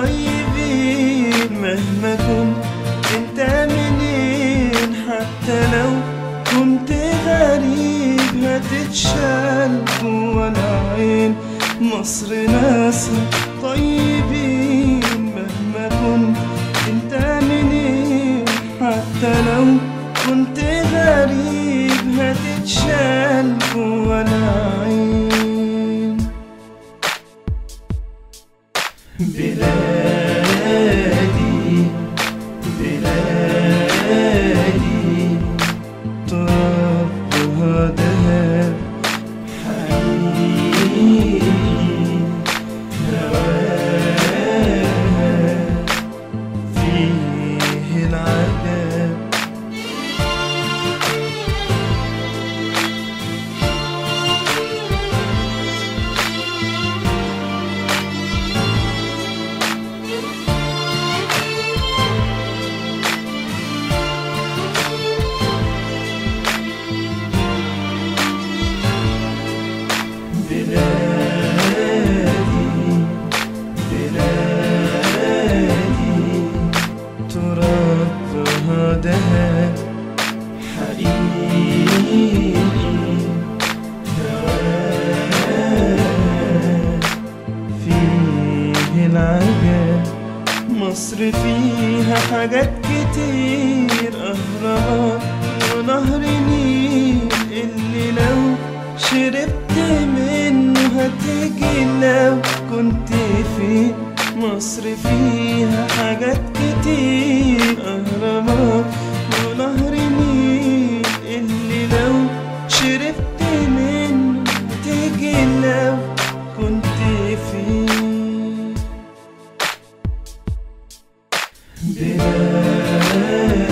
طيبين مهما كنت انت منين حتى لو كنت غريب هتتشال جوا العين مصر ناسها طيبين مهما كنت انت منين حتى لو كنت غريب هتتشال جوا العين بلادي بلادي ترابها دهب حقيقي هواها فيه العجب بلادي بلادي ترابها دهب حقيقي هواها فيه العجب مصر فيها حاجات كتير أهرامات ونهر النيل اللي لو شربت منه هتيجي لو كنت فين مصر فيها حاجات كتير أهرامات ونهر النيل اللي لو شربت منه هتيجي لو كنت فين بلادي